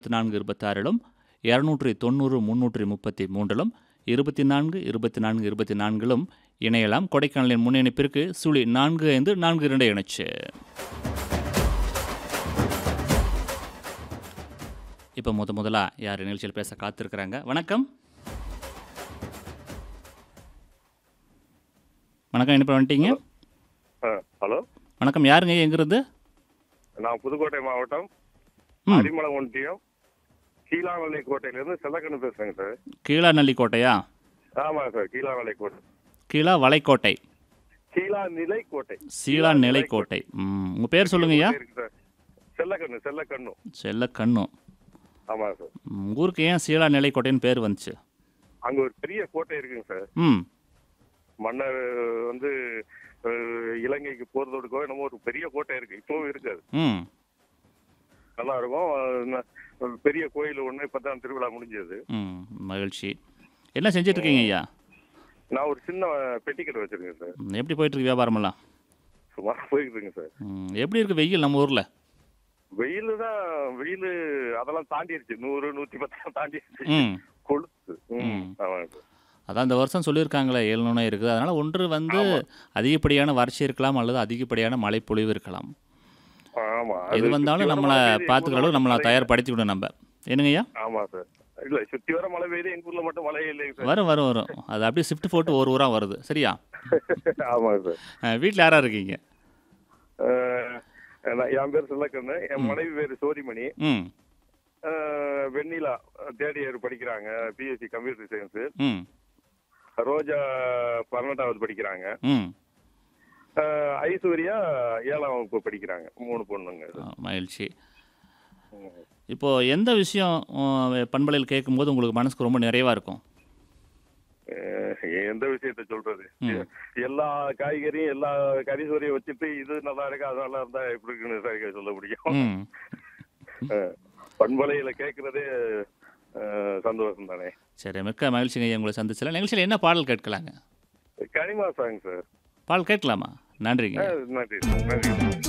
நான்கு இருபத்தாறிலும் இரநூற்றி தொண்ணூறு முன்னூற்றி முப்பத்தி மூன்றிலும் இருபத்தி நான்கு இருபத்தி நான்கு இருபத்தி நான்கிலும் இணையலாம் கொடைக்கானலின் முன்னிணைப்பிற்கு சுழி நான்கு ஐந்து நான்கு இரண்டு இணைச்சு இப்போ முத முதலா யார் நிகழ்ச்சியில் பேச காத்திருக்கிறாங்க வணக்கம் வணக்கம் என்ன வந்துட்டீங்க ஆ, ஹலோ வணக்கம் யாருங்க எங்கிருந்து நான் புதுக்கோட்டை மாவட்டம் ம். அரிமளம் ஒன்றியம் கீழாவள்ளி கோட்டையிலேருந்து செல்லக்கண்ணு பேசுறேங்க சார் கீழாநல்லி கோட்டையா ஆமாங்க சார் கீழாவள்ளி கோட்டை கீழா வளைக்கோட்டை கீழா நிலை கோட்டை சீலா நிலைக்கோட்டை ம் உங்கள் பேர் சொல்லுங்கய்யா இருக்கு சார் செல்லக்கண்ணு செல்லக்கண்ணு செல்ல கண்ணும் ஆமாங்க சார் உங்க ஊருக்கு ஏன் சீலா நிலைக்கோட்டைன்னு பேர் வந்துச்சு அங்க ஒரு பெரிய கோட்டை இருக்குங்க சார் ம் மன்னர் வந்து அஹ், இலங்கைக்கு போறதோடுக்கோ என்னமோ ஒரு பெரிய கோட்டை இருக்கு இப்பவும் இருக்காது ம் நல்லா இருக்கும் அஹ், ந- ஒரு பெரிய கோயில் ஒண்ணு இப்பதான் திருவிழா முடிஞ்சது ம் மகிழ்ச்சி என்ன செஞ்சுட்டு இருக்கீங்க ஐயா நான் ஒரு சின்ன பெட்டி கடை வச்சிருக்கேன் சார் ம், எப்படி போயிட்டு இருக்கு வியாபாரமெல்லாம் சும்மா போயிட்டு இருக்குங்க சார் ம், எப்படி இருக்கு வெயில் நம்ம ஊரில் வெயில் தான் வெயில் அதெல்லாம் தாண்டிடுச்சு நூறு நூத்தி பத்து தாண்டிடுச்சு ம் கொளுத்து ம், ம். ஆமாங்க சார். அதான் இந்த வருஷம் சொல்லியிருக்காங்களே ஏழ்நூறு இருக்குது அதனால் ஒன்று வந்து அதிகப்படியான வறட்சி இருக்கலாம் அல்லது அதிகப்படியான மழைப்பொழிவு இருக்கலாம் ஆமா எது அது வந்தாலும் சுத்தி வர நம்மளை மழை பெய்யுது, பார்த்துக்கிற எங்க அளவுக்கு நம்மளை ஊர்ல தயார்படுத்திக்கணும் நம்ம என்னங்கய்யா ஆமா சார் இல்ல சுத்தி வர மழை பெய்யுது எங்க ஊர்ல மட்டும் மழை இல்லைங்க சார் வரும் வரும் வரும் அது அப்படியே ஷிஃப்ட் போட்டு ஒரு ஊராக வருது சரியா ஆமாங்க சார் வீட்டில் யாராக இருக்கீங்க அஹ், நான் என் பேர் செல்லக்கண்ணு என் ம். மனைவி பேர் சோதிமணி ம் அஹ், வெண்ணிலா தேர்ட் இயர் படிக்கிறாங்க பிஎஸ்சி கம்ப்யூட்டர் சயின்ஸ் ம் ரோஜா பன்னெண்டாவது படிக்கிறாங்க ம் அஹ், ஐஸ்வர்யா ஏழாம் வகுப்பு படிக்கிறாங்க மூணு பொண்ணுங்க ஆ, மகிழ்ச்சி ம். இப்போ எந்த விஷயம் உம், பண்பலையில் கேட்கும்போது உங்களுக்கு மனசுக்கு ரொம்ப நிறைவாக இருக்கும் அஹ் எந்த விஷயத்த சொல்றது ம். எல்லா காய்கறியும் எல்லா கரிசோரியும் வச்சுட்டு இது நல்லா இருக்கு அது நல்லா இருந்தா எப்படி இருக்குன்னு சரியா சொல்ல முடியும் ம் அஹ் பண்பலையில கேட்கறதே அஹ், சந்தோஷம் தானே சரி மிக்க மகிழ்ச்சிங்க ஐயா உங்களை சந்திச்சல நிகழ்ச்சியில் என்ன பாடல் கேட்கலாங்க கனிமா சாங் சார் பாடல் கேட்கலாமா நன்றிங்க அஹ், நன்றி நன்றி